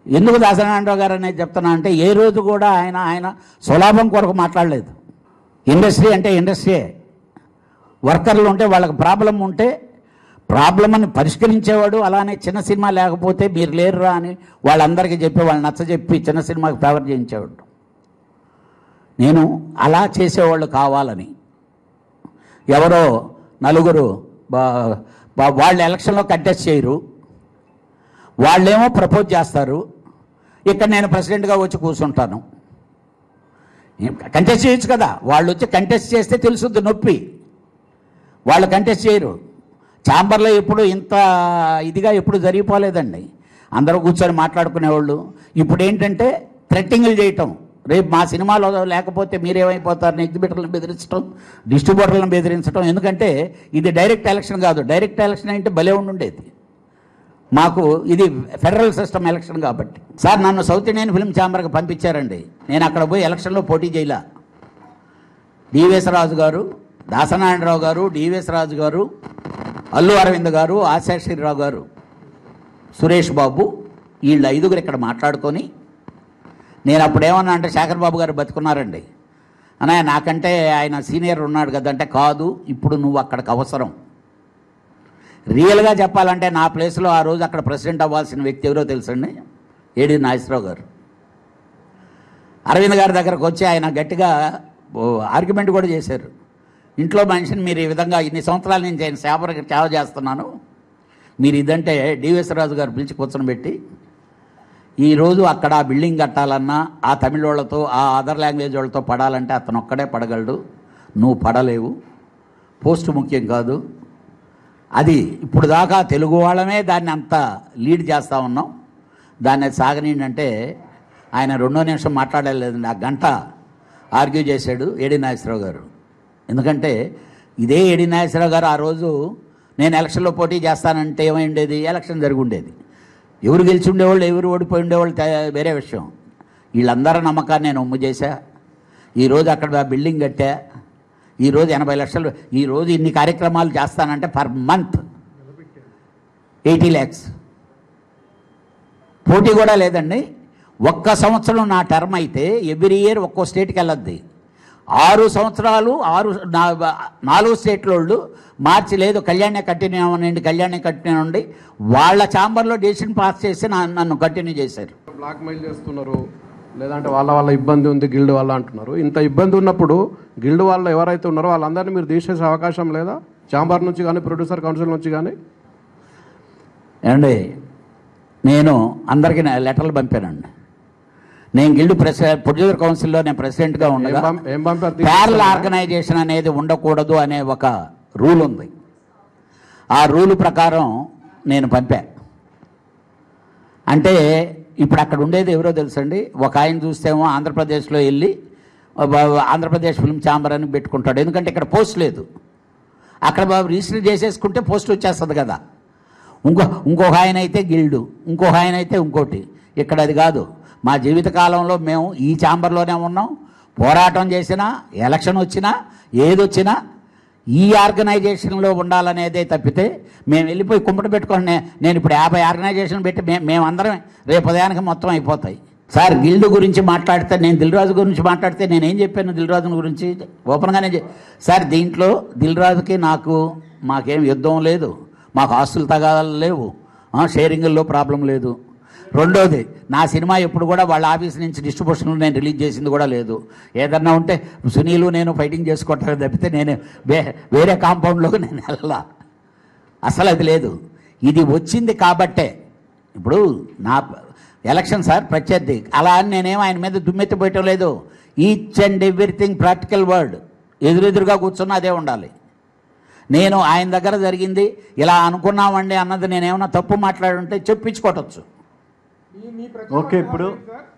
ఎందుకు దాసనారాయణరావు గారు అనేది చెప్తున్నా అంటే ఏ రోజు కూడా ఆయన ఆయన సులాభం కొరకు మాట్లాడలేదు ఇండస్ట్రీ అంటే ఇండస్ట్రీయే వర్కర్లు ఉంటే వాళ్ళకి ప్రాబ్లం ఉంటే ప్రాబ్లమ్ని పరిష్కరించేవాడు అలానే చిన్న సినిమా లేకపోతే మీరు లేరురా అని వాళ్ళందరికీ చెప్పి వాళ్ళు నచ్చజెప్పి చిన్న సినిమాకి ఫేవర్ చేయించేవాడు నేను అలా చేసేవాళ్ళు కావాలని ఎవరో నలుగురు బా- బా- వాళ్ళు ఎలక్షన్లో కంటెస్ట్ చేయరు వాళ్ళేమో ప్రపోజ్ చేస్తారు ఇక్కడ నేను ప్రెసిడెంట్గా వచ్చి కూర్చుంటాను కంటెస్ట్ చేయొచ్చు కదా వాళ్ళు వచ్చి కంటెస్ట్ చేస్తే తెలుసుద్ది నొప్పి వాళ్ళు కంటెస్ట్ చేయరు ఛాంబర్లో ఎప్పుడు ఇంత ఇదిగా ఎప్పుడు జరిగిపోలేదండి అందరూ కూర్చొని మాట్లాడుకునేవాళ్ళు ఇప్పుడు ఏంటంటే థ్రెట్టింగ్లు చేయటం రేపు మా సినిమాలో లేకపోతే మీరేమైపోతారని ఎగ్జిబిటర్లను బెదిరించడం డిస్ట్రిబ్యూటర్లను బెదిరించడం ఎందుకంటే ఇది డైరెక్ట్ ఎలక్షన్ కాదు డైరెక్ట్ ఎలక్షన్ అంటే భలే ఉండుండేది మాకు ఇది ఫెడరల్ సిస్టమ్ ఎలక్షన్ కాబట్టి సార్ నన్ను సౌత్ ఇండియన్ ఫిల్మ్ ఛాంబర్కి పంపించారండి నేను అక్కడ పోయి ఎలక్షన్లో పోటీ చేయలే డివిఎస్ రాజు గారు దాసనారాయణరావు గారు డివిఎస్ రాజు గారు అల్లు అరవింద్ గారు ఆశాశ్రీరావు గారు సురేష్ బాబు వీళ్ళు ఐదుగురు ఇక్కడ మాట్లాడుకొని నేను అప్పుడు ఏమన్నా అంటే శేఖర్ బాబు గారు బతుకున్నారండి అన్నయ్య నాకంటే ఆయన సీనియర్ ఉన్నాడు కదంటే కాదు ఇప్పుడు నువ్వు అక్కడికి అవసరం రియల్గా చెప్పాలంటే నా ప్లేస్లో ఆ రోజు అక్కడ ప్రెసిడెంట్ అవ్వాల్సిన వ్యక్తి ఎవరో తెలుసండి ఏడి నాగేశ్వరరావు గారు అరవింద్ గారి దగ్గరకు వచ్చి ఆయన గట్టిగా ఆర్గ్యుమెంట్ కూడా చేశారు ఇంట్లో మనిషిని మీరు ఈ విధంగా ఇన్ని సంవత్సరాల నుంచి ఆయన సేవకి సేవ చేస్తున్నాను మీరు ఇదంటే డివిఎస్ రాజు గారు పిలిచి కూర్చొని ఈరోజు అక్కడ ఆ బిల్డింగ్ కట్టాలన్నా ఆ తమిళ వాళ్ళతో ఆ అదర్ లాంగ్వేజ్ వాళ్ళతో పడాలంటే అతను ఒక్కడే పడగలడు నువ్వు పడలేవు పోస్ట్ ముఖ్యం కాదు అది ఇప్పుడు దాకా తెలుగు వాళ్ళమే దాన్ని అంత లీడ్ చేస్తూ ఉన్నాం దాన్ని అది సాగనీయండి అంటే ఆయన రెండో నిమిషం మాట్లాడలేదండి ఆ గంట ఆర్గ్యూ చేశాడు ఏడి నాగేశ్వరరావు గారు ఎందుకంటే ఇదే ఏడి నాగేశ్వరరావు గారు ఆ రోజు నేను ఎలక్షన్లో పోటీ చేస్తానంటే ఏమై ఉండేది ఎలక్షన్ జరిగి ఉండేది ఎవరు గెలిచి ఉండేవాళ్ళు ఎవరు ఓడిపోయి ఉండేవాళ్ళు తే- వేరే విషయం వీళ్ళందరి నమ్మకాన్ని నేను ఒమ్ము చేశా ఈరోజు అక్కడ ఆ బిల్డింగ్ కట్టా ఈరోజు ఎనభై లక్షలు ఈరోజు ఇన్ని కార్యక్రమాలు చేస్తానంటే పర్ మంత్ ఎయిటీ ల్యాక్స్ పోటీ కూడా లేదండి ఒక్క సంవత్సరం నా టర్మ్ అయితే ఎవ్రీ ఇయర్ ఒక్కో స్టేట్కి వెళ్ళొద్ది ఆరు సంవత్సరాలు ఆరు నా- నాలుగు స్టేట్ల వాళ్ళు మార్చి లేదు కళ్యాణ్య కంటిన్యూ అవ్వనండి కళ్యాణ్య కంటిన్యూ అవ్వండి వాళ్ళ ఛాంబర్లో డెసిషన్ పాస్ చేసి నా- నన్ను కంటిన్యూ చేశారు బ్లాక్ మెయిల్ చేస్తున్నారు లేదంటే వాళ్ళ వాళ్ళ ఇబ్బంది ఉంది గిల్డ్ వల్ల అంటున్నారు ఇంత ఇబ్బంది ఉన్నప్పుడు గిల్డ్ వాళ్ళు ఎవరైతే ఉన్నారో వాళ్ళందరినీ మీరు తీసేసే అవకాశం లేదా చాంబర్ నుంచి కానీ ప్రొడ్యూసర్ కౌన్సిల్ నుంచి కానీ ఏమండి నేను అందరికీ నా లెటర్లు పంపానండి నేను గిల్డ్ ప్రెస్ ప్రొడ్యూసర్ కౌన్సిల్లో నేను ప్రెసిడెంట్గా ఏం ఉండగా పంప్- ఏం పంపారు ప్యారల్ తీసుకొస్తారా? ఆర్గనైజేషన్ అనేది ఉండకూడదు అనే ఒక రూల్ ఉంది ఆ రూల్ ప్రకారం నేను పంపా అంటే ఇప్పుడు అక్కడ ఉండేది ఎవరో తెలుసండి ఒక ఆయన చూస్తేమో ఆంధ్రప్రదేశ్లో వెళ్ళి బ- ఆంధ్రప్రదేశ్ ఫిల్మ్ ఛాంబర్ అని పెట్టుకుంటాడు ఎందుకంటే ఇక్కడ పోస్ట్ లేదు అక్కడ బాబు రిజిస్టర్ చేసేసుకుంటే పోస్ట్ వచ్చేస్తుంది కదా ఇంకో ఇంకొక ఆయన అయితే గిల్డు ఇంకొక ఆయన అయితే ఇంకోటి ఇక్కడ అది కాదు మా జీవితకాలంలో మేము ఈ ఛాంబర్లోనే ఉన్నాం పోరాటం చేసినా ఎలక్షన్ వచ్చినా ఏదొచ్చినా ఈ ఆర్గనైజేషన్లో ఉండాలనేదే తప్పితే మేము వెళ్ళిపోయి కుంపట పెట్టుకొని నే- నేను ఇప్పుడు యాభై ఆర్గనైజేషన్ పెట్టి మే మేమందరం రేపు ఉదయానికి మొత్తం అయిపోతాయి సార్ గిల్డ్ గురించి మాట్లాడితే నేను దిల్రాజు గురించి మాట్లాడితే నేనేం చెప్పాను దిల్రాజు గురించి ఓపెన్గానే చె- సార్ దీంట్లో దిల్రాజుకి నాకు మాకేం యుద్ధం లేదు మాకు ఆస్తులు తగాదాలు లేవు ఆ, షేరింగుల్లో ప్రాబ్లం లేదు రెండోది నా సినిమా ఎప్పుడు కూడా వాళ్ళ ఆఫీస్ నుంచి డిస్ట్రిబ్యూషన్లో నేను రిలీజ్ చేసింది కూడా లేదు ఏదన్నా ఉంటే సునీలు నేను ఫైటింగ్ చేసుకోవటం తప్పితే నేను వే వేరే కాంపౌండ్లోకి నేను వెళ్ళా అసలు అది లేదు ఇది వచ్చింది కాబట్టే ఇప్పుడు నా ఎలక్షన్ సార్ ప్రత్యర్థి అలా అని నేనేం ఆయన మీద దుమ్మెత్తిపోయటం లేదు each and everything practical word ఎదురెదురుగా కూర్చున్నా అదే ఉండాలి నేను ఆయన దగ్గర జరిగింది ఇలా అనుకున్నామండి అన్నది నేనేమన్నా తప్పు మాట్లాడుంటే చెప్పించుకోవటచ్చు ఓకే ఇప్పుడు